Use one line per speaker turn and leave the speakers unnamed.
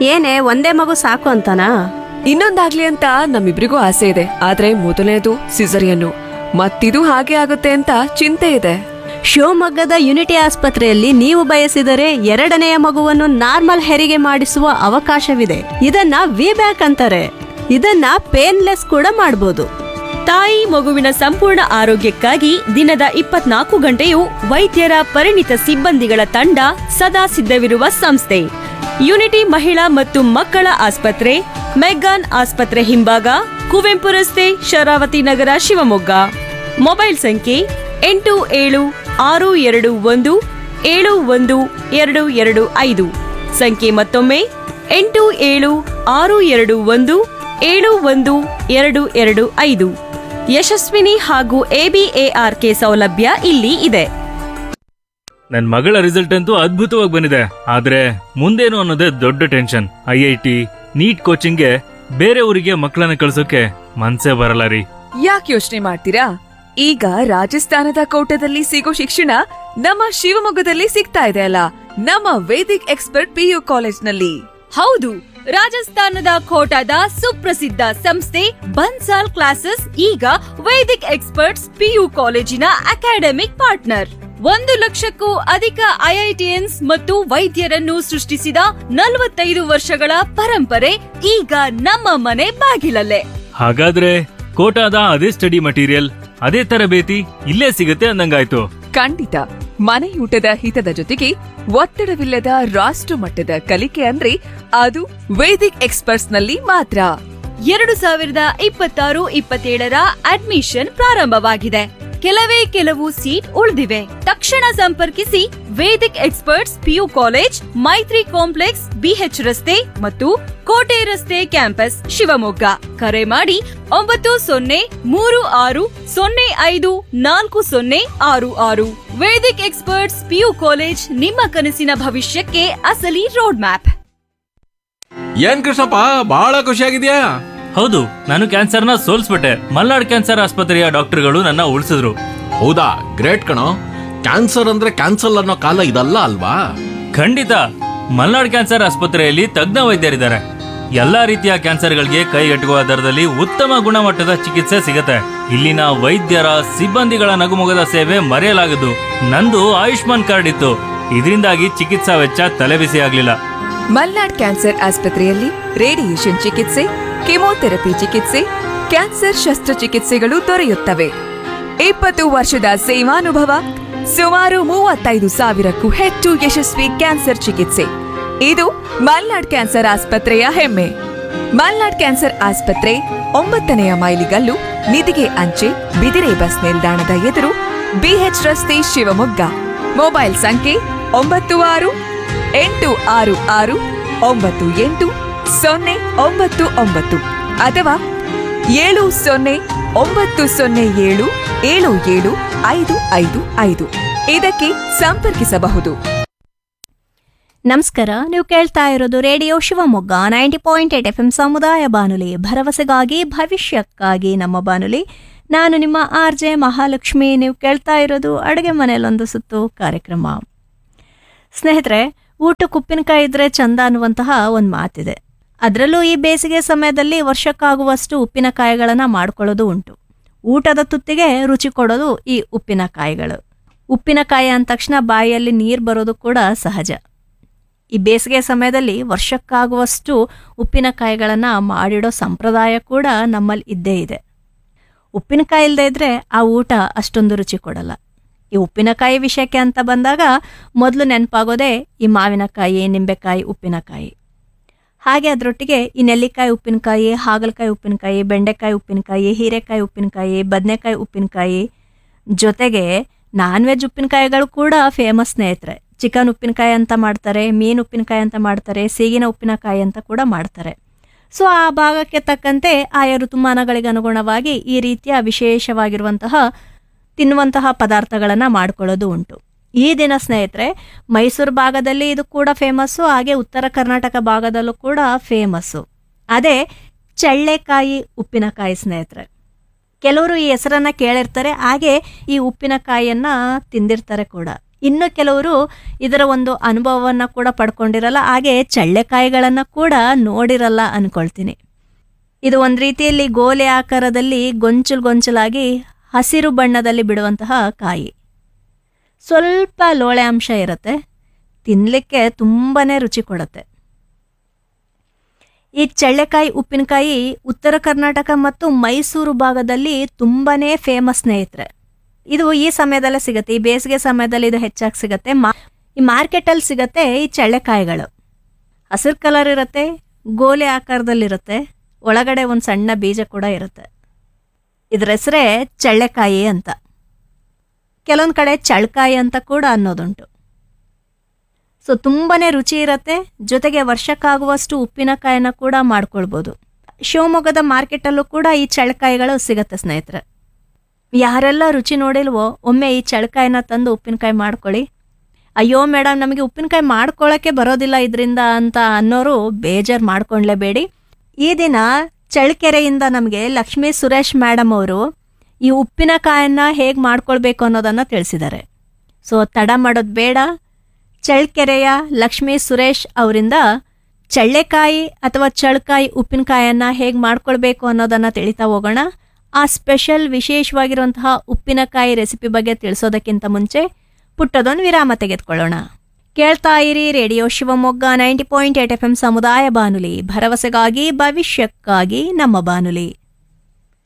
ಏನೇ ಒಂದೇ ಮಗು ಸಾಕು ಅಂತನಾ
ಇನ್ನೊಂದಾಗ್ಲಿ ಅಂತ ನಮ್ಮಿಬ್ರಿಗೂ ಆಸೆ ಇದೆ ಆದ್ರೆ ಮೊದಲನೇದು ಸಿಸರಿಯನ್ನು ಮತ್ತಿದು ಹಾಗೆ ಆಗುತ್ತೆ ಅಂತ ಚಿಂತೆ ಇದೆ
ಶಿವಮೊಗ್ಗದ ಯುನಿಟಿ ಆಸ್ಪತ್ರೆಯಲ್ಲಿ ನೀವು ಬಯಸಿದರೆ ಎರಡನೆಯ ಮಗುವನ್ನು ನಾರ್ಮಲ್ ಹೆರಿಗೆ ಮಾಡಿಸುವ ಅವಕಾಶವಿದೆ ಇದನ್ನ ವಿ ಬ್ಯಾಕ್ ಅಂತಾರೆ ಇದನ್ನ ಪೇನ್ಲೆಸ್ ಕೂಡ ಮಾಡಬಹುದು
ತಾಯಿ ಮಗುವಿನ ಸಂಪೂರ್ಣ ಆರೋಗ್ಯಕ್ಕಾಗಿ ದಿನದ ಇಪ್ಪತ್ನಾಲ್ಕು ಗಂಟೆಯೂ ವೈದ್ಯರ ಪರಿಣಿತ ಸಿಬ್ಬಂದಿಗಳ ತಂಡ ಸದಾ ಸಿದ್ಧವಿರುವ ಸಂಸ್ಥೆ ಯುನಿಟಿ ಮಹಿಳಾ ಮತ್ತು ಮಕ್ಕಳ ಆಸ್ಪತ್ರೆ ಮೆಗ್ಗಾನ್ ಆಸ್ಪತ್ರೆ ಹಿಂಭಾಗ ಕುವೆಂಪು ರಸ್ತೆ ಶರಾವತಿ ನಗರ ಶಿವಮೊಗ್ಗ ಮೊಬೈಲ್ ಸಂಖ್ಯೆ ಎಂಟು ಏಳು ಆರು ಎರಡು ಒಂದು ಏಳು ಒಂದು ಎರಡು ಎರಡು ಐದು ಸಂಖ್ಯೆ ಮತ್ತೊಮ್ಮೆ ಎಂಟು ಏಳು ಆರು ಎರಡು ಒಂದು ಏಳು ಒಂದು ಎರಡು ಎರಡು ಐದು ಯಶಸ್ವಿನಿ ಹಾಗೂ ಎಬಿಎಆರ್ಕೆ ಸೌಲಭ್ಯ ಇಲ್ಲಿ ಇದೆ
ನನ್ ಮಗಳ ರಿಸಲ್ಟ್ ಅಂತೂ ಅದ್ಭುತವಾಗಿ ಬಂದಿದೆ ಆದ್ರೆ ಮುಂದೇನು ಅನ್ನೋದೇ ದೊಡ್ಡ tension I I T NEET ಕೋಚಿಂಗ್ಗೆ ಬೇರೆ ಊರಿಗೆ ಮಕ್ಕಳನ್ನ ಕಳ್ಸೋಕೆ ಮನ್ಸೇ ಬರಲ್ಲ ರೀ
ಯಾಕೆ ಯೋಚನೆ ಮಾಡ್ತೀರಾ ಈಗ ರಾಜಸ್ಥಾನದ ಕೋಟದಲ್ಲಿ ಸಿಗೋ ಶಿಕ್ಷಣ ನಮ್ಮ ಶಿವಮೊಗ್ಗದಲ್ಲಿ ಸಿಗ್ತಾ ಇದೆ ಅಲ್ಲ ನಮ್ಮ ವೇದಿಕ್ ಎಕ್ಸ್ಪರ್ಟ್ ಪಿಯು ಕಾಲೇಜ್ನಲ್ಲಿ
ಹೌದು ರಾಜಸ್ಥಾನದ ಕೋಟಾದ ಸುಪ್ರಸಿದ್ಧ ಸಂಸ್ಥೆ ಬನ್ಸಾಲ್ ಕ್ಲಾಸಸ್ ಈಗ ವೈದಿಕ್ ಎಕ್ಸ್ಪರ್ಟ್ಸ್ ಪಿಯು ಕಾಲೇಜಿನ ಅಕಾಡೆಮಿಕ್ ಪಾರ್ಟ್ನರ್ ಒಂದು ಲಕ್ಷಕ್ಕೂ ಅಧಿಕ ಐಐಟಿಎನ್ಸ್ ಮತ್ತು ವೈದ್ಯರನ್ನು ಸೃಷ್ಟಿಸಿದ ನಲವತ್ತೈದು ವರ್ಷಗಳ ಪರಂಪರೆ ಈಗ ನಮ್ಮ ಮನೆ ಬಾಗಿಲಲ್ಲೇ
ಹಾಗಾದ್ರೆ ಕೋಟಾದ ಅದೇ ಸ್ಟಡಿ ಮಟೀರಿಯಲ್ ಅದೇ ತರಬೇತಿ ಇಲ್ಲೇ ಸಿಗುತ್ತೆ ಅಂದಂಗಾಯ್ತು
ಖಂಡಿತ ಮನೆಯೂಟದ ಹಿತದ ಜೊತೆಗೆ ಒತ್ತಡವಿಲ್ಲದ ರಾಷ್ಟ್ರ ಮಟ್ಟದ ಕಲಿಕೆ ಅಂದ್ರೆ ಅದು ವೇದಿಕ್ ಎಕ್ಸ್ಪರ್ಟ್ಸ್ ನಲ್ಲಿ ಮಾತ್ರ
ಎರಡು ಸಾವಿರದ ಇಪ್ಪತ್ತಾರು ಇಪ್ಪತ್ತೇಳರ ಅಡ್ಮಿಷನ್ ಪ್ರಾರಂಭವಾಗಿದೆ ಕೆಲವೇ ಕೆಲವು ಸೀಟ್ ಉಳಿದಿವೆ ತಕ್ಷಣ ಸಂಪರ್ಕಿಸಿ Vedic experts PU college Maitri complex BH ರಸ್ತೆ ಮತ್ತು ಕೋಟೆ ರಸ್ತೆ ಕ್ಯಾಂಪಸ್ ಶಿವಮೊಗ್ಗ ಕರೆ ಮಾಡಿ ಒಂಬತ್ತು ಸೊನ್ನೆ ಮೂರು ಆರು ಸೊನ್ನೆ ಐದು ನಾಲ್ಕು ಸೊನ್ನೆ ಆರು ಆರು ವೇದಿಕ್ ಎಕ್ಸ್ಪರ್ಟ್ಸ್ ಪಿಯು ಕಾಲೇಜ್ ನಿಮ್ಮ ಕನಸಿನ ಭವಿಷ್ಯಕ್ಕೆ ಅಸಲಿ ರೋಡ್ ಮ್ಯಾಪ್
ಏನ್ ಕೃಷ್ಣಪ್ಪ ಬಹಳ ಖುಷಿಯಾಗಿದ್ಯಾ
ಹೌದು ನಾನು ಕ್ಯಾನ್ಸರ್ನ ಸೋಲ್ಸ್ಬಿಟ್ಟೆ ಮಲ್ನಾಡ್ ಕ್ಯಾನ್ಸರ್ ಆಸ್ಪತ್ರೆಯ ಡಾಕ್ಟರ್ಗಳು ನನ್ನ ಉಳಿಸಿದ್ರು
ಹೌದಾ ಗ್ರೇಟ್ ಕಣೋ ಕ್ಯಾನ್ಸರ್ ಅಂದ್ರೆ ಕ್ಯಾನ್ಸಲ್ ಅನ್ನೋ ಕಾಲ ಇದಲ್ಲ ಅಲ್ವಾ
ಖಂಡಿತ ಮಲ್ನಾಡ್ ಕ್ಯಾನ್ಸರ್ ಆಸ್ಪತ್ರೆಯಲ್ಲಿ ತಜ್ಞ ವೈದ್ಯರಿದ್ದಾರೆ ಎಲ್ಲಾ ರೀತಿಯ ಕ್ಯಾನ್ಸರ್ಗಳಿಗೆ ಕೈಗೆಟುಕುವ ದರದಲ್ಲಿ ಉತ್ತಮ ಗುಣಮಟ್ಟದ ಚಿಕಿತ್ಸೆ ಸಿಗುತ್ತೆ ಇಲ್ಲಿನ ವೈದ್ಯರ ಸಿಬ್ಬಂದಿಗಳ ನಗುಮೊಗದ ಸೇವೆ ಮರೆಯಲಾಗದು ನಂದು ಆಯುಷ್ಮಾನ್ ಕಾರ್ಡ್ ಇತ್ತು ಇದರಿಂದಾಗಿ ಚಿಕಿತ್ಸಾ ವೆಚ್ಚ ತಲೆಬಿಸಿ ಆಗ್ಲಿಲ್ಲ
ಮಲ್ನಾಡ್ ಕ್ಯಾನ್ಸರ್ ಆಸ್ಪತ್ರೆಯಲ್ಲಿ ರೇಡಿಯೇಷನ್ ಚಿಕಿತ್ಸೆ ಕೆಮೊಥೆರಪಿ ಚಿಕಿತ್ಸೆ ಕ್ಯಾನ್ಸರ್ ಶಸ್ತ್ರಚಿಕಿತ್ಸೆಗಳು ದೊರೆಯುತ್ತವೆ ಇಪ್ಪತ್ತು ವರ್ಷದ ಸೇವಾನುಭವ ಸುಮಾರು ಮೂವತ್ತೈದು ಸಾವಿರಕ್ಕೂ ಹೆಚ್ಚು ಯಶಸ್ವಿ ಕ್ಯಾನ್ಸರ್ ಚಿಕಿತ್ಸೆ ಇದು ಮಲ್ನಾಡ್ ಕ್ಯಾನ್ಸರ್ ಆಸ್ಪತ್ರೆಯ ಹೆಮ್ಮೆ ಮಲ್ನಾಡ್ ಕ್ಯಾನ್ಸರ್ ಆಸ್ಪತ್ರೆ ಒಂಬತ್ತನೆಯ ಮೈಲಿಗಲ್ಲು ನಿಧಿಗೆ ಅಂಚೆ ಬಿದಿರೆ ಬಸ್ ನಿಲ್ದಾಣದ ಎದುರು ಬಿಎಚ್ ರಸ್ತೆ ಶಿವಮೊಗ್ಗ ಮೊಬೈಲ್ ಸಂಖ್ಯೆ ಒಂಬತ್ತು ಆರು ಎಂಟು ಆರು ಆರು ಒಂಬತ್ತು ಎಂಟು ಸೊನ್ನೆ ಒಂಬತ್ತು ಒಂಬತ್ತು ಅಥವಾ ಏಳು ಸೊನ್ನೆ ಒಂಬತ್ತು ಸೊನ್ನೆ ಏಳು ಏಳು ಏಳು ಐದು ಐದು ಐದು ಇದಕ್ಕೆ ಸಂಪರ್ಕಿಸಬಹುದು
ನಮಸ್ಕಾರ ನೀವು ಕೇಳ್ತಾ ಇರೋದು radio Shivamogga ninety point eight F M ಸಮುದಾಯ ಬಾನುಲಿ ಭರವಸೆಗಾಗಿ ಭವಿಷ್ಯಕ್ಕಾಗಿ ನಮ್ಮ ಬಾನುಲಿ ನಾನು ನಿಮ್ಮ ಆರ್ ಜೆ ಮಹಾಲಕ್ಷ್ಮಿ ನೀವು ಕೇಳ್ತಾ ಇರೋದು ಅಡುಗೆ ಮನೆಯಲ್ಲೊಂದು ಸುತ್ತು ಕಾರ್ಯಕ್ರಮ ಸ್ನೇಹಿತರೆ ಊಟಕ್ಕೆ ಉಪ್ಪಿನಕಾಯಿ ಇದ್ರೆ ಚಂದ ಅನ್ನುವಂತಹ ಒಂದು ಮಾತಿದೆ ಅದರಲ್ಲೂ ಈ ಬೇಸಿಗೆ ಸಮಯದಲ್ಲಿ ವರ್ಷಕ್ಕಾಗುವಷ್ಟು ಉಪ್ಪಿನಕಾಯಿಗಳನ್ನು ಮಾಡ್ಕೊಳ್ಳೋದು ಉಂಟು ಊಟದ ತುತ್ತಿಗೆ ರುಚಿ ಕೊಡೋದು ಈ ಉಪ್ಪಿನಕಾಯಿಗಳು ಉಪ್ಪಿನಕಾಯಿ ಅಂದ ತಕ್ಷಣ ಬಾಯಿಯಲ್ಲಿ ನೀರು ಬರೋದು ಕೂಡ ಸಹಜ ಈ ಬೇಸಿಗೆ ಸಮಯದಲ್ಲಿ ವರ್ಷಕ್ಕಾಗುವಷ್ಟು ಉಪ್ಪಿನಕಾಯಿಗಳನ್ನು ಮಾಡಿಡೋ ಸಂಪ್ರದಾಯ ಕೂಡ ನಮ್ಮಲ್ಲಿ ಇದ್ದೇ ಇದೆ ಉಪ್ಪಿನಕಾಯಿ ಇಲ್ಲದೆ ಇದ್ರೆ ಆ ಊಟ ಅಷ್ಟೊಂದು ರುಚಿ ಕೊಡಲ್ಲ ಈ ಉಪ್ಪಿನಕಾಯಿ ವಿಷಯಕ್ಕೆ ಅಂತ ಬಂದಾಗ ಮೊದಲು ನೆನಪಾಗೋದೇ ಈ ಮಾವಿನಕಾಯಿ ನಿಂಬೆಕಾಯಿ ಉಪ್ಪಿನಕಾಯಿ ಹಾಗೆ ಅದರೊಟ್ಟಿಗೆ ಈ ನೆಲ್ಲಿಕಾಯಿ ಉಪ್ಪಿನಕಾಯಿ ಹಾಗಲಕಾಯಿ ಉಪ್ಪಿನಕಾಯಿ ಬೆಂಡೆಕಾಯಿ ಉಪ್ಪಿನಕಾಯಿ ಹೀರೆಕಾಯಿ ಉಪ್ಪಿನಕಾಯಿ ಬದನೆಕಾಯಿ ಉಪ್ಪಿನಕಾಯಿ ಜೊತೆಗೆ ನಾನ್ ವೆಜ್ ಉಪ್ಪಿನಕಾಯಿಗಳು ಕೂಡ ಫೇಮಸ್ ಸ್ನೇಹಿತರೆ ಚಿಕನ್ ಉಪ್ಪಿನಕಾಯಿ ಅಂತ ಮಾಡ್ತಾರೆ ಮೀನು ಉಪ್ಪಿನಕಾಯಿ ಅಂತ ಮಾಡ್ತಾರೆ ಸೀಗಿನ ಉಪ್ಪಿನಕಾಯಿ ಅಂತ ಕೂಡ ಮಾಡ್ತಾರೆ ಸೊ ಆ ಭಾಗಕ್ಕೆ ತಕ್ಕಂತೆ ಆಯಾ ಋತುಮಾನಗಳಿಗೆ ಅನುಗುಣವಾಗಿ ಈ ರೀತಿಯ ವಿಶೇಷವಾಗಿರುವಂತಹ ತಿನ್ನುವಂತಹ ಪದಾರ್ಥಗಳನ್ನು ಮಾಡ್ಕೊಳ್ಳೋದು ಉಂಟು ಈ ದಿನ ಸ್ನೇಹಿತರೆ ಮೈಸೂರು ಭಾಗದಲ್ಲಿ ಇದು ಕೂಡ ಫೇಮಸ್ಸು ಹಾಗೆ ಉತ್ತರ ಕರ್ನಾಟಕ ಭಾಗದಲ್ಲೂ ಕೂಡ ಫೇಮಸ್ಸು ಅದೇ ಚಳ್ಳೆಕಾಯಿ ಉಪ್ಪಿನಕಾಯಿ ಸ್ನೇಹಿತರೆ ಕೆಲವರು ಈ ಹೆಸರನ್ನ ಕೇಳಿರ್ತಾರೆ ಹಾಗೆ ಈ ಉಪ್ಪಿನಕಾಯಿಯನ್ನ ತಿಂದಿರ್ತಾರೆ ಕೂಡ ಇನ್ನು ಕೆಲವರು ಇದರ ಒಂದು ಅನುಭವವನ್ನು ಕೂಡ ಪಡ್ಕೊಂಡಿರಲ್ಲ ಹಾಗೆ ಚಳ್ಳೆಕಾಯಿಗಳನ್ನು ಕೂಡ ನೋಡಿರಲ್ಲ ಅನ್ಕೊಳ್ತೀನಿ ಇದು ಒಂದು ರೀತಿಯಲ್ಲಿ ಗೋಲೆ ಆಕಾರದಲ್ಲಿ ಗೊಂಚಲು ಗೊಂಚಲಾಗಿ ಹಸಿರು ಬಣ್ಣದಲ್ಲಿ ಬಿಡುವಂತಹ ಕಾಯಿ ಸ್ವಲ್ಪ ಲೋಳೆ ಅಂಶ ಇರುತ್ತೆ ತಿನ್ನಲಿಕ್ಕೆ ತುಂಬಾ ರುಚಿ ಕೊಡುತ್ತೆ ಈ ಚಳ್ಳೆಕಾಯಿ ಉಪ್ಪಿನಕಾಯಿ ಉತ್ತರ ಕರ್ನಾಟಕ ಮತ್ತು ಮೈಸೂರು ಭಾಗದಲ್ಲಿ ತುಂಬಾ ಫೇಮಸ್ ಸ್ನೇಹಿತರೆ ಇದು ಈ ಸಮಯದಲ್ಲೇ ಸಿಗುತ್ತೆ ಈ ಬೇಸಿಗೆ ಸಮಯದಲ್ಲಿ ಇದು ಹೆಚ್ಚಾಗಿ ಸಿಗುತ್ತೆ ಮಾ ಈ ಮಾರ್ಕೆಟಲ್ಲಿ ಸಿಗುತ್ತೆ ಈ ಚಳ್ಳೆಕಾಯಿಗಳು ಹಸಿರು ಕಲರ್ ಇರುತ್ತೆ ಗೋಲೆ ಆಕಾರದಲ್ಲಿರುತ್ತೆ ಒಳಗಡೆ ಒಂದು ಸಣ್ಣ ಬೀಜ ಕೂಡ ಇರುತ್ತೆ ಇದ್ರ ಹೆಸರೇ ಚಳ್ಳೆಕಾಯಿ ಅಂತ ಕೆಲವೊಂದು ಕಡೆ ಚಳ್ಕಾಯಿ ಅಂತ ಕೂಡ ಅನ್ನೋದುಂಟು ಸೊ ತುಂಬಾ ರುಚಿ ಇರುತ್ತೆ ಜೊತೆಗೆ ವರ್ಷಕ್ಕಾಗುವಷ್ಟು ಉಪ್ಪಿನಕಾಯಿನ ಕೂಡ ಮಾಡ್ಕೊಳ್ಬೋದು ಶಿವಮೊಗ್ಗದ ಮಾರ್ಕೆಟಲ್ಲೂ ಕೂಡ ಈ ಚಳ್ಕಾಯಿಗಳು ಸಿಗತ್ತೆ ಸ್ನೇಹಿತರೆ ಯಾರೆಲ್ಲ ರುಚಿ ನೋಡಿಲ್ವೋ ಒಮ್ಮೆ ಈ ಚಳ್ಕಾಯಿನ ತಂದು ಉಪ್ಪಿನಕಾಯಿ ಮಾಡ್ಕೊಳ್ಳಿ ಅಯ್ಯೋ ಮೇಡಮ್ ನಮಗೆ ಉಪ್ಪಿನಕಾಯಿ ಮಾಡ್ಕೊಳ್ಳೋಕ್ಕೆ ಬರೋದಿಲ್ಲ ಇದರಿಂದ ಅಂತ ಅನ್ನೋರು ಬೇಜಾರು ಮಾಡ್ಕೊಳ್ಲೇಬೇಡಿ ಈ ದಿನ ಚಳ್ಳಕೆರೆಯಿಂದ ನಮಗೆ ಲಕ್ಷ್ಮೀ ಸುರೇಶ್ ಮೇಡಮ್ ಅವರು ಈ ಉಪ್ಪಿನಕಾಯನ್ನ ಹೇಗೆ ಮಾಡ್ಕೊಳ್ಬೇಕು ಅನ್ನೋದನ್ನು ತಿಳಿಸಿದ್ದಾರೆ ಸೊ ತಡ ಮಾಡೋದು ಬೇಡ ಚಳ್ಳಕೆರೆಯ ಲಕ್ಷ್ಮೀ ಸುರೇಶ್ ಅವರಿಂದ ಚಳ್ಳೆಕಾಯಿ ಅಥವಾ ಚಳ್ಕಾಯಿ ಉಪ್ಪಿನಕಾಯನ್ನ ಹೇಗೆ ಮಾಡ್ಕೊಳ್ಬೇಕು ಅನ್ನೋದನ್ನು ತಿಳಿತಾ ಹೋಗೋಣ ಆ ಸ್ಪೆಷಲ್ ವಿಶೇಷವಾಗಿರುವಂತಹ ಉಪ್ಪಿನಕಾಯಿ ರೆಸಿಪಿ ಬಗ್ಗೆ ತಿಳಿಸೋದಕ್ಕಿಂತ ಮುಂಚೆ ಪುಟ್ಟದೊಂದು ವಿರಾಮ ತೆಗೆದುಕೊಳ್ಳೋಣ ಕೇಳ್ತಾ ಇರಿ radio Shivamogga ninety point eight F M ಸಮುದಾಯ ಬಾನುಲಿ ಭರವಸೆಗಾಗಿ ಭವಿಷ್ಯಕ್ಕಾಗಿ ನಮ್ಮ ಬಾನುಲಿ